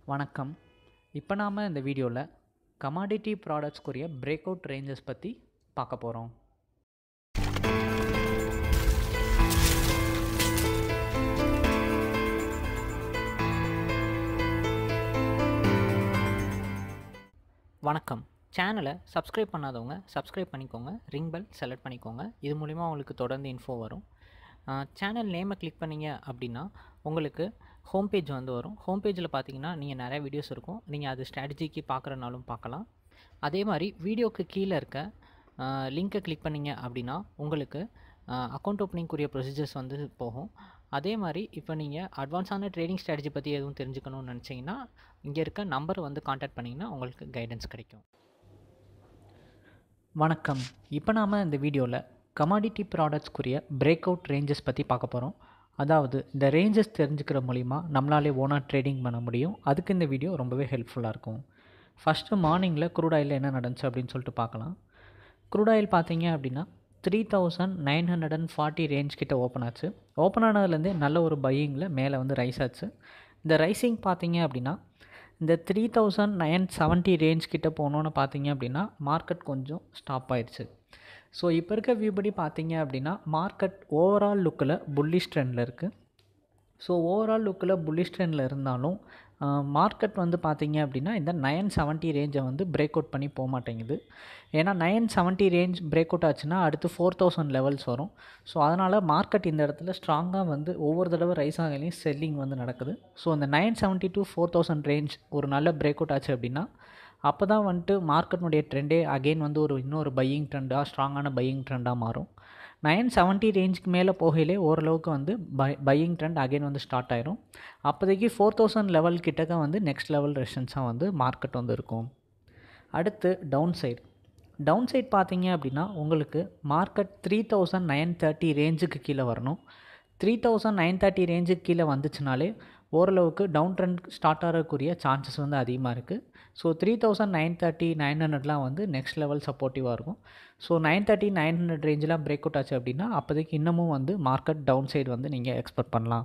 வணக்கம் இப்போ நாம் இந்த வீடியோவில் கமாடிட்டி ப்ராடக்ட்ஸ்க்குரிய பிரேக் அவுட் ரேஞ்சஸ் பற்றி பார்க்க போகிறோம் வணக்கம் சேனலை சப்ஸ்கிரைப் பண்ணாதவங்க சப்ஸ்கிரைப் பண்ணிக்கோங்க ரிங் பெல் செலக்ட் பண்ணிக்கோங்க இது மூலிமா உங்களுக்கு தொடர்ந்து இன்ஃபோ வரும் சேனல் நேமை கிளிக் பண்ணீங்க அப்படின்னா உங்களுக்கு ஹோம் பேஜ் வந்து வரும் ஹோம் பேஜில் பார்த்தீங்கன்னா நீங்கள் நிறைய வீடியோஸ் இருக்கும் நீங்கள் அது ஸ்ட்ராட்டஜிக்கு பார்க்குறனாலும் பார்க்கலாம் அதே மாதிரி வீடியோக்கு கீழே இருக்க லிங்க்கை கிளிக் பண்ணீங்க அப்படின்னா உங்களுக்கு அக்கௌண்ட் ஓப்பனிங்குரிய ப்ரொசீஜர்ஸ் வந்து போகும் அதே மாதிரி இப்போ நீங்கள் அட்வான்ஸான ட்ரேடிங் ஸ்ட்ராட்டஜி பற்றி எதுவும் தெரிஞ்சுக்கணும்னு நினச்சிங்கன்னா இங்கே இருக்க நம்பர் வந்து காண்டாக்ட் பண்ணிங்கன்னா உங்களுக்கு கைடன்ஸ் கிடைக்கும் வணக்கம் இப்போ நாம் இந்த வீடியோவில் கமாடிட்டி ப்ராடக்ட்ஸ்க்குரிய பிரேக் அவுட் ரேஞ்சஸ் பற்றி பார்க்க போகிறோம் அதாவது இந்த ரேஞ்சஸ் தெரிஞ்சுக்கிற மூலிமா நம்மளாலே ஓனாக ட்ரேடிங் பண்ண முடியும் அதுக்கு இந்த வீடியோ ரொம்பவே ஹெல்ப்ஃபுல்லாக இருக்கும் ஃபஸ்ட்டு மார்னிங்கில் க்ரூட் ஆயில் என்ன நடந்துச்சு அப்படின்னு சொல்லிட்டு பார்க்கலாம் க்ரூட் ஆயில் பார்த்தீங்க அப்படின்னா three thousand nine hundred and forty range கிட்ட ஓப்பன் ஆச்சு ஓப்பன் ஆனதுலேருந்தே நல்ல ஒரு பையிங்கில் மேலே வந்து ரைஸ் ஆச்சு இந்த ரைசிங் பார்த்தீங்க அப்படின்னா இந்த three thousand nine seventy range கிட்ட போனோன்னு பார்த்தீங்க அப்படின்னா மார்க்கெட் கொஞ்சம் ஸ்டாப் ஆயிடுச்சு ஸோ இப்போ இருக்க வியூ படி பார்த்தீங்க அப்படின்னா மார்க்கெட் ஓவரால் லுக்கில் புல்லிஷ் ட்ரெண்டில் இருக்குது ஸோ ஓவரால் லுக்கில் புல்லிஷ் ட்ரெண்டில் இருந்தாலும் மார்க்கெட் வந்து பார்த்தீங்க அப்படின்னா இந்த நயன் செவன்ட்டி ரேஞ்சை வந்து பிரேக் அவுட் பண்ணி போக மாட்டேங்குது ஏன்னா nine seventy range break out ஆச்சுன்னா அடுத்து ஃபோர் தௌசண்ட் லெவல்ஸ் வரும் ஸோ அதனால் மார்க்கெட் இந்த இடத்துல ஸ்ட்ராங்காக வந்து ஒவ்வொரு தடவை ரைஸ் ஆகலையும் செல்லிங் வந்து நடக்குது ஸோ அந்த nine seventy to four thousand range ஒரு நல்ல பிரேக் அவுட் ஆச்சு அப்படின்னா அப்போ தான் வந்துட்டு மார்க்கெட்னுடைய ட்ரெண்டே அகெயின் வந்து ஒரு இன்னொரு பையிங் ட்ரெண்டாக ஸ்ட்ராங்கான பையிங் ட்ரெண்டாக மாறும் நைன் செவன்ட்டி ரேஞ்சுக்கு மேலே போகையிலே ஓரளவுக்கு வந்து பை பையிங் ட்ரெண்ட் அகைன் வந்து ஸ்டார்ட் ஆயிரும் அப்போதைக்கு ஃபோர் தௌசண்ட் லெவல் கிட்டக்க வந்து நெக்ஸ்ட் லெவல் ரெஷன்ஸாக வந்து மார்க்கெட் வந்து இருக்கும் அடுத்து டவுன் சைடு டவுன் சைட் பார்த்தீங்க அப்படின்னா உங்களுக்கு market three thousand nine thirty ரேஞ்சுக்கு கீழே வரணும் த்ரீ தௌசண்ட் நைன் தேர்ட்டி ரேஞ்சுக்கு கீழே வந்துச்சுனாலே ஓரளவுக்கு டவுன் ட்ரெண்ட் ஸ்டார்ட் ஆகக்கூடிய சான்சஸ் வந்து அதிகமாக இருக்குது so three thousand nine thirty nine ஹண்ட்ரட்லாம் வந்து நெக்ஸ்ட் லெவல் சப்போர்ட்டிவாக இருக்கும் so nine thirty nine hundred ரேஞ்செலாம் பிரேக் அவுட் ஆச்சு அப்படின்னா அப்போதைக்கு இன்னமும் வந்து மார்க்கெட் டவுன் சைடு வந்து நீங்கள் எக்ஸ்பெக்ட் பண்ணலாம்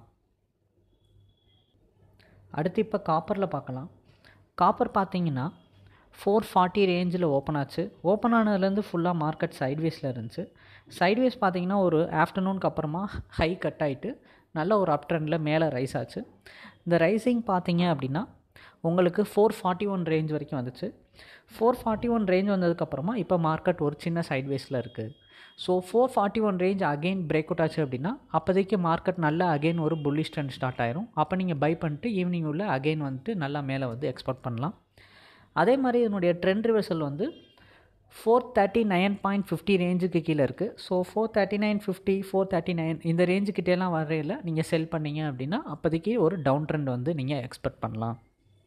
அடுத்து இப்போ காப்பரில் பார்க்கலாம் காப்பர் பார்த்தீங்கன்னா ஃபோர் ஃபார்ட்டி ரேஞ்சில் ஓப்பன் ஆச்சு ஓப்பன் ஆனதுலேருந்து ஃபுல்லாக மார்க்கெட் சைட்வேஸில் இருந்துச்சு சைட்வேஸ் பார்த்தீங்கன்னா ஒரு ஆஃப்டர்நூனுக்கு அப்புறமா ஹை கட் ஆகிட்டு நல்ல ஒரு அப் ட்ரெண்டில் மேலே ரைஸ் ஆச்சு இந்த ரைசிங் பார்த்தீங்க அப்படின்னா உங்களுக்கு ஃபோர் ஃபார்ட்டி ஒன் ரேஞ்ச் வரைக்கும் வந்துச்சு ஃபோர் ஃபார்ட்டி ஒன் ரேஞ்ச் வந்ததுக்கப்புறமா இப்போ மார்க்கெட் ஒரு சின்ன சைட்வேஸில் இருக்குது so four forty one range again break out ஆச்சு அப்படின்னா அப்போதைக்கு மார்க்கெட் நல்லா அகெயின் ஒரு புல்லிஷ் ட்ரெண்ட் ஸ்டார்ட் ஆயிரும் அப்போ நீங்கள் பை பண்ணிட்டு ஈவினிங் உள்ள அகெயின் வந்துட்டு நல்லா மேலே வந்து எக்ஸ்பெக்ட் பண்ணலாம் அதே மாதிரி இதனுடைய ட்ரெண்ட் ரிவர்சல் வந்து four thirty nine point fifty ரேஞ்சுக்கு கீழே இருக்குது so four thirty nine fifty four thirty nine இந்த ரேஞ்சுக்கிட்டேலாம் வரையில் நீங்கள் செல் பண்ணீங்க அப்படின்னா அப்போதைக்கு ஒரு டவுன் ட்ரெண்ட் வந்து நீங்கள் எக்ஸ்பெக்ட் பண்ணலாம்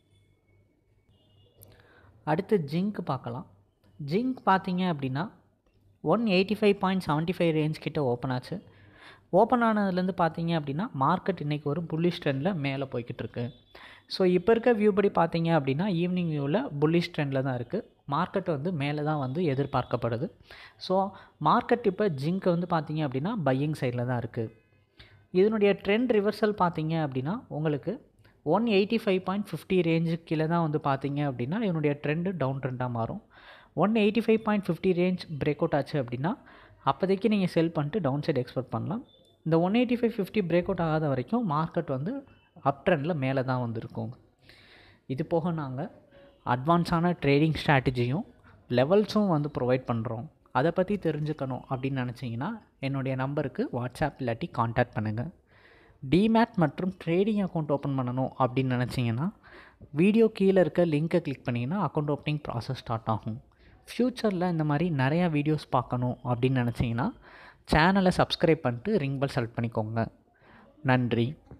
அடுத்து ஜிங்க் பார்க்கலாம் ஜிங்க் பார்த்தீங்க அப்படின்னா one eighty five point seventy five range கிட்ட ஓப்பன் ஆச்சு ஓப்பன் ஆனதுலேருந்து பார்த்தீங்க அப்படின்னா மார்க்கெட் இன்றைக்கி ஒரு புல்லிஷ் ட்ரெண்டில் மேலே போய்கிட்டு இருக்கு ஸோ இப்போ இருக்க வியூ படி பார்த்தீங்க அப்படின்னா ஈவினிங் வியூவில் புல்லிஷ் ட்ரெண்டில் தான் இருக்குது மார்க்கெட் வந்து மேலே தான் வந்து எதிர்பார்க்கப்படுது ஸோ மார்க்கெட் இப்போ ஜிங்க் வந்து பார்த்தீங்க அப்படின்னா பையிங் சைடில் தான் இருக்குது இதனுடைய ட்ரெண்ட் ரிவர்சல் பார்த்தீங்க அப்படின்னா உங்களுக்கு one eighty five point fifty ரேஞ்சுக்கு கீழே தான் வந்து பார்த்தீங்க அப்படின்னா இதனுடைய ட்ரெண்டு டவுன் ட்ரெண்டாக மாறும் one eighty five point fifty range break out ஆச்சு அப்படின்னா அப்போதைக்கு நீங்கள் செல் பண்ணிட்டு டவுன் சைடு எக்ஸ்பெக்ட் பண்ணலாம் இந்த one eighty five fifty break out ஆகாத வரைக்கும் மார்க்கெட் வந்து அப் ட்ரெண்டில் மேலே தான் வந்திருக்கும் இது போக நாங்கள் அட்வான்ஸான ட்ரேடிங் ஸ்ட்ராட்டஜியும் லெவல்ஸும் வந்து ப்ரொவைட் பண்ணுறோம் அதை பற்றி தெரிஞ்சுக்கணும் அப்படின்னு நினச்சிங்கன்னா என்னுடைய நம்பருக்கு வாட்ஸ்அப் இல்லாட்டி காண்டாக்ட் பண்ணுங்கள் டிமேட் மற்றும் ட்ரேடிங் அக்கௌண்ட் ஓப்பன் பண்ணணும் அப்படின்னு நினச்சிங்கன்னா வீடியோ கீழே இருக்க லிங்க்கை கிளிக் பண்ணிங்கன்னா அக்கௌண்ட் ஓப்பனிங் ப்ராசஸ் ஸ்டார்ட் ஆகும் ஃப்யூச்சரில் இந்த மாதிரி நிறையா வீடியோஸ் பார்க்கணும் அப்படின்னு நினச்சிங்கன்னா சேனலை சப்ஸ்கிரைப் பண்ணிட்டு ரிங் பெல் செலக்ட் பண்ணிக்கோங்க நன்றி